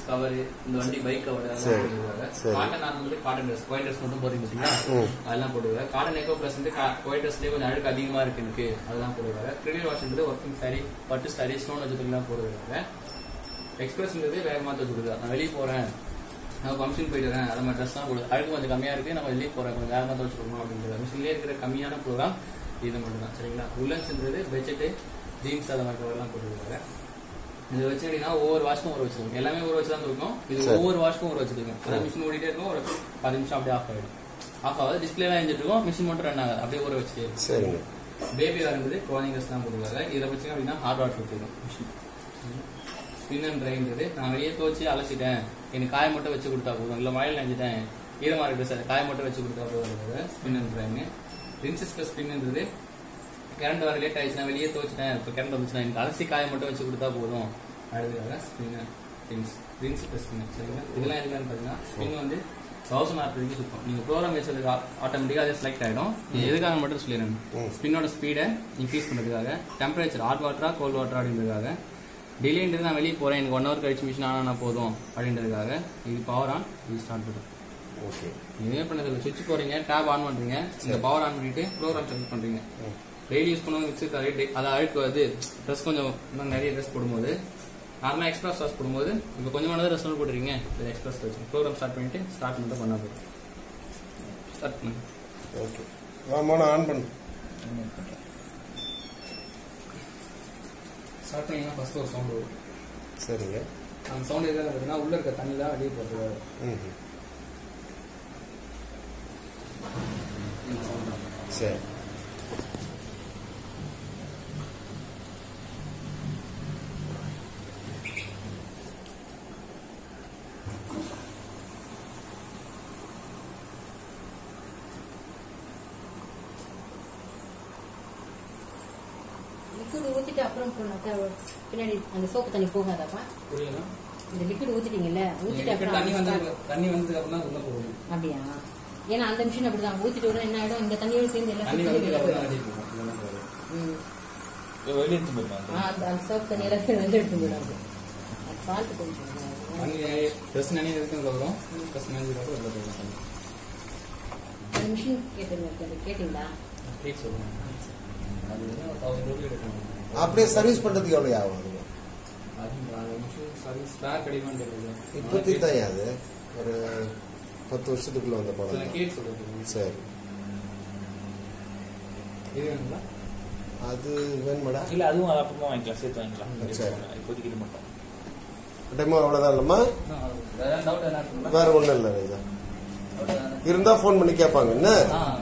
Cover இந்த வண்டி bike cover சரி. அதெல்லாம் போடுவாங்க சரி. Cotton normally cotton dress white dress மட்டும் போடுறீங்க பார்த்தீங்களா ம். அதெல்லாம் போடுவாங்க காட்டன் எக்கோ பிளஸ் வந்து ஒயிட் ட்ரெஸ்லேயே கொஞ்சம் அழுக்கு அதிகமா இருக்கு எனக்கு அதெல்லாம் போடுவாங்க கிரெடிட் வாஷ்ன்றது ஒர்க்கிங் சாரி பட்டு சாரி ஸ்டோன் வச்சுக்கலாம் போடுவாங்க எக்ஸ்பிரஸ்ன்றது வேற மாத்த வச்சுருது நான் வெளியே போறேன் நான் ஃபங்க்ஷன் போயிட்டு வரேன் அது மாதிரி ட்ரெஸ்லாம் போடு அழுக்கு கொஞ்சம் கம்மியா இருக்கு நம்ம வெளியே போறேன் கொஞ்சம் வேற மாத்த வச்சுருக்கணும் அப்படின்றது மிஷின்லேயே இருக்கிற கம்மியான ப்ரோக்ராம் இது மட்டும் தான் சரிங்களா உள்ளன்ஸ்ன்றது பெட்ஜெட்டு ஜீன்ஸ் அது மாதிரி கவர்லாம் போட்டுருக்காங்க இது வச்சு எப்படின்னா ஒவ்வொரு வாஷ்க்கும் ஊற வச்சிருக்கோம் எல்லாமே ஊற வச்சு தான் இருக்கும் இது சரி. ஒவ்வொரு வாஷ்க்கும் ஊற வச்சிருக்கோம் அதாவது மிஷின் ஓடிட்டே இருக்கும் ஒரு பத்து நிமிஷம் அப்படியே ஆஃப் ஆயிடும் ஆஃப் ஆகுது டிஸ்பிளேலாம் எழுந்திட்டு இருக்கும் மிஷின் மட்டும் ரன் ஆகாது அப்படியே ஊற வச்சு சரிங்க பேபி இருந்தது குழந்தைங்க தான் போட்டுருக்காங்க இதை வச்சு அப்படின்னா ஹார்ட் வாட்டர் ஊற்றிடும் மிஷின் ஸ்பின் அண்ட் ட்ரைன்றது நான் வெளியே துவச்சி அலசிட்டேன் எனக்கு காய மட்டும் வச்சு கொடுத்தா போதும் இல்லை மழையில் நினைச்சிட்டேன் ஈரமாக இருக்கு சார் காய மட்டும் வச்சு கொடுத்தா போதும் spin and drain rinses plus ஸ்பின்ன்றது கரண்ட் வர லேட் ஆயிடுச்சுன்னா வெளியே துவச்சிட்டேன் இப்போ கரண்ட் வந்துச்சுன்னா எனக்கு அலசி காய மட்டும் வச்சு கொடுத்தா போதும் அடுத்ததாக spin rinse rinse plus spin சரிங்களா இதெல்லாம் எதுக்கான்னு பார்த்தீங்கன்னா ஸ்பின் வந்து தௌசண்ட் ஆர் வரைக்கும் சுத்தம் நீங்கள் ப்ரோக்ராம் வச்சதுக்கு ஆட்டோமேட்டிக்காக அது செலக்ட் ஆகிடும் எதுக்காக மட்டும் சொல்லிடுறேன் ம். ஸ்பின்னோட ஸ்பீடை இன்க்ரீஸ் பண்ணுறதுக்காக டெம்பரேச்சர் ஹாட் வாட்டரா கோல்ட் வாட்டரா அப்படின்றதுக்காக டிலேன்றது நான் வெளியே போகிறேன் எனக்கு ஒன் ஹவர் கழிச்சு மிஷின் ஆனால் போதும் அப்படின்றதுக்காக இது பவர் ஆன் இது ஸ்டார்ட் பண்ணும் ஓகே எதுவுமே பண்ணதில்லை சுவிட்ச் போறீங்க டேப் ஆன் பண்றீங்க இந்த பவர் ஆன் பண்ணிட்டு ப்ரோக்ராம் செலக்ட் பண்றீங்க டெய்லி யூஸ் பண்ணுவோம் வச்சு தரேன் அது அழுக்கு வருது ட்ரெஸ் கொஞ்சம் இன்னும் நிறைய ட்ரெஸ் போடும்போது நார்மலாக எக்ஸ்பிரஸ் வாஷ் போடும்போது இப்போ கொஞ்சமான ட்ரெஸ் போட்டுறீங்க இது எக்ஸ்பிரஸ் வச்சு ப்ரோக்ராம் ஸ்டார்ட் பண்ணிட்டு ஸ்டார்ட் மட்டும் பண்ணா போதும் ஸ்டார்ட் பண்ணு ஓகே வாமா ஆன் பண்ணு ஸ்டார்ட் பண்ணீங்கன்னா ஃபர்ஸ்ட் ஒரு சவுண்ட் வரும் சரிங்க அந்த சவுண்ட் எதுக்காக பார்த்தீங்கன்னா உள்ள இருக்க தண்ணிலாம் வெளியே போகிறது ம் இந்த சவுண்ட் தான் சரி லிக்விட் ஊத்திட்டு அப்புறம் போனாக்கா பின்னாடி அந்த சோப்பு தண்ணி போகாதாப்பா புரியல இந்த லிக்விட் ஊத்திட்டீங்கல்ல ஊத்திட்டு அப்புறம் தண்ணி வந்து start- தண்ணி வந்ததுக்கு அப்புறம் தான் உள்ள போகணும் அப்படியா ஏன்னா அந்த மிஷின் அப்படிதான் ஊத்திட்டு உடனே என்ன ஆயிடும் இந்த தண்ணியோட சேர்ந்து எல்லாம் தண்ணி சுத்தி வந்ததுக்கு வெளியே அப்புறம் தான் போயிடும். வெளியே போகும் இதெல்லாம் போகாது. ம். வெளியே எடுத்து போயிருக்காங்க ஆ, அந்த அந்த சோப்பு தண்ணி எல்லாம் வந்து எடுத்து விடாது சால்ட் கொஞ்சம் தண்ணி ட்ரெஸ் நினைக்கிறதுக்கும் வரும் ட்ரெஸ் நினைஞ்சதுக்கு அப்புறம் உள்ள போகும் தண்ணி அந்த மிஷின் கேட்டுங்க கேட்டீங்களா ட்ரீட் சொல்லுவாங்க அது வந்து ஒரு தௌசண்ட் ரூபி எடுக்கணும் அப்படியே சர்வீஸ் பண்ணுறதுக்கு எவ்வளோ ஆகும் அதுங்க அது அந்த மிஷின் சர்வீஸ் ஸ்பேர் கிடைக்குமான்னு தெரியல இப்போத்தி தான் அது ஒரு பத்து வருஷத்துக்குள்ள வந்த சில படம் தான். கேட் சொல்றது சரி இது வேணுங்களா அது வேணுமாடா இல்ல அதுவும் அது அப்புறமா வாங்கிக்கலாம் சேர்த்து வாங்கிக்கலாம் சரி. இப்போதைக்கு இது மட்டும் டெமோ அவ்வளோதான் இல்லைம்மா வேற டவுட் என்ன இருக்குங்களா வேற ஒன்றும் இல்லை ராஜா டவுட் இருந்தா ஃபோன் பண்ணி கேட்பாங்க என்ன ஆ